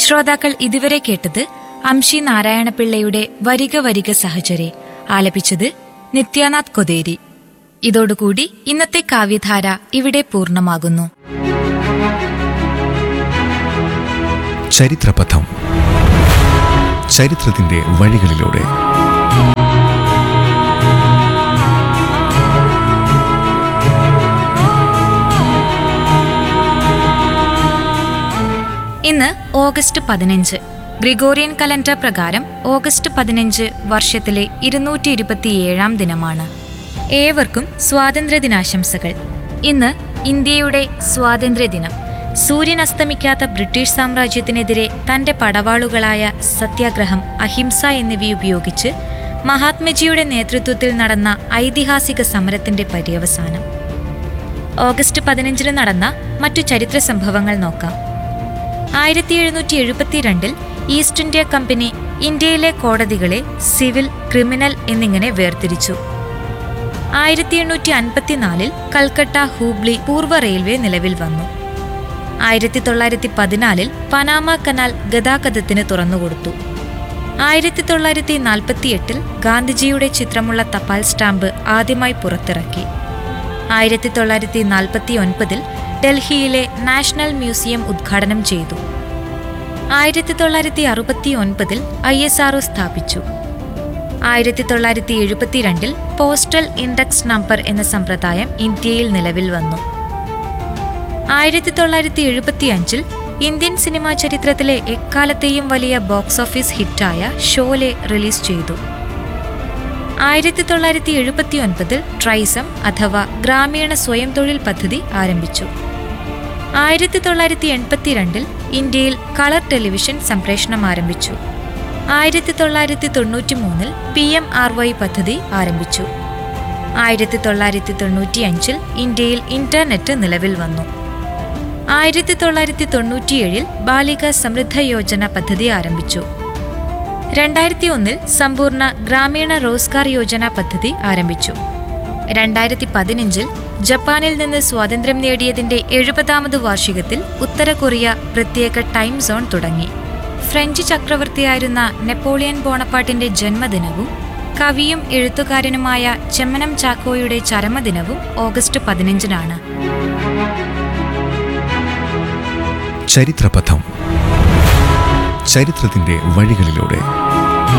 ശ്രോതാക്കൾ ഇതുവരെ കേട്ടത് അംഷി നാരായണപിള്ളയുടെ വരിക വരിക സഹചരെ ആലപിച്ചത് നിത്യാനാഥ് കൊതേരി ഇതോടുകൂടി ഇന്നത്തെ കാവ്യധാര ഇവിടെ പൂർണ്ണമാകുന്നു ചരിത്രപഥം ചരിത്രത്തിന്റെ വഴികളിലൂടെ ഇന്ന് ഓഗസ്റ്റ് പതിനഞ്ച് ഗ്രിഗോറിയൻ കലണ്ടർ പ്രകാരം ഓഗസ്റ്റ് പതിനഞ്ച് വർഷത്തിലെ ഇരുന്നൂറ്റി ഇരുപത്തിയേഴാം ദിനമാണ് ഏവർക്കും സ്വാതന്ത്ര്യദിനാശംസകൾ ഇന്ന് ഇന്ത്യയുടെ സ്വാതന്ത്ര്യദിനം സൂര്യൻ അസ്തമിക്കാത്ത ബ്രിട്ടീഷ് സാമ്രാജ്യത്തിനെതിരെ തന്റെ പടവാളുകളായ സത്യാഗ്രഹം അഹിംസ എന്നിവയുപയോഗിച്ച് മഹാത്മജിയുടെ നേതൃത്വത്തിൽ നടന്ന ഐതിഹാസിക സമരത്തിന്റെ പര്യവസാനം ഓഗസ്റ്റ് പതിനഞ്ചിന് നടന്ന മറ്റു ചരിത്ര സംഭവങ്ങൾ നോക്കാം ആയിരത്തി എഴുന്നൂറ്റി എഴുപത്തിരണ്ടിൽ ഈസ്റ്റ് ഇന്ത്യ കമ്പനി ഇന്ത്യയിലെ കോടതികളെ സിവിൽ ക്രിമിനൽ എന്നിങ്ങനെ വേർതിരിച്ചു ആയിരത്തി എണ്ണൂറ്റി അൻപത്തിനാലിൽ കൽക്കട്ട ഹൂബ്ലി പൂർവ്വ റെയിൽവേ നിലവിൽ വന്നു ആയിരത്തി തൊള്ളായിരത്തി പതിനാലിൽ പനാമ കനാൽ ഗതാഗതത്തിന് തുറന്നുകൊടുത്തു ആയിരത്തി തൊള്ളായിരത്തി നാൽപ്പത്തിയെട്ടിൽ ഗാന്ധിജിയുടെ ചിത്രമുള്ള തപാൽ സ്റ്റാമ്പ് ആദ്യമായി പുറത്തിറക്കി ആയിരത്തി തൊള്ളായിരത്തി നാൽപ്പത്തി ഒൻപതിൽ ഡൽഹിയിലെ നാഷണൽ മ്യൂസിയം ഉദ്ഘാടനം ചെയ്തു ആയിരത്തി തൊള്ളായിരത്തി അറുപത്തി ഒൻപതിൽ ഐ എസ് ആർഒ സ്ഥാപിച്ചു ആയിരത്തി തൊള്ളായിരത്തി എഴുപത്തിരണ്ടിൽ പോസ്റ്റൽ ഇൻഡെക്സ് നമ്പർ എന്ന സമ്പ്രദായം ഇന്ത്യയിൽ നിലവിൽ വന്നു ആയിരത്തി തൊള്ളായിരത്തി എഴുപത്തിയഞ്ചിൽ ഇന്ത്യൻ സിനിമാ ചരിത്രത്തിലെ എക്കാലത്തെയും വലിയ ബോക്സ് ഓഫീസ് ഹിറ്റായ ഷോലെ റിലീസ് ചെയ്തു ആയിരത്തി തൊള്ളായിരത്തി എഴുപത്തി ഒൻപതിൽ ട്രൈസം അഥവാ ഗ്രാമീണ സ്വയം തൊഴിൽ പദ്ധതി ആരംഭിച്ചു ആയിരത്തി തൊള്ളായിരത്തി എൺപത്തിരണ്ടിൽ ഇന്ത്യയിൽ കളർ ടെലിവിഷൻ സംപ്രേഷണം ആരംഭിച്ചു ആയിരത്തി തൊള്ളായിരത്തി തൊണ്ണൂറ്റി മൂന്നിൽ പി എം ആർ വൈ പദ്ധതി ആരംഭിച്ചു ആയിരത്തി തൊള്ളായിരത്തി തൊണ്ണൂറ്റിയഞ്ചിൽ ഇന്ത്യയിൽ ഇന്റർനെറ്റ് നിലവിൽ വന്നു ആയിരത്തി തൊള്ളായിരത്തി തൊണ്ണൂറ്റിയേഴിൽ ബാലിക സമൃദ്ധ യോജന പദ്ധതി ആരംഭിച്ചു രണ്ടായിരത്തി ഒന്നിൽ സമ്പൂർണ്ണ ഗ്രാമീണ റോസ്ഗാർ യോജന പദ്ധതി ആരംഭിച്ചു രണ്ടായിരത്തി പതിനഞ്ചിൽ ജപ്പാനിൽ നിന്ന് സ്വാതന്ത്ര്യം നേടിയതിന്റെ എഴുപതാമത് വാർഷികത്തിൽ ഉത്തര കൊറിയ പ്രത്യേക ടൈം സോൺ തുടങ്ങി ഫ്രഞ്ച് ചക്രവർത്തിയായിരുന്ന നെപ്പോളിയൻ ബോണപ്പാട്ടിന്റെ ജന്മദിനവും കവിയും എഴുത്തുകാരനുമായ ചെമ്മനം ചാക്കോയുടെ ചരമദിനവും ഓഗസ്റ്റ് പതിനഞ്ചിനാണ് ചരിത്രപഥം ചരിത്രത്തിന്റെ വഴികളിലൂടെ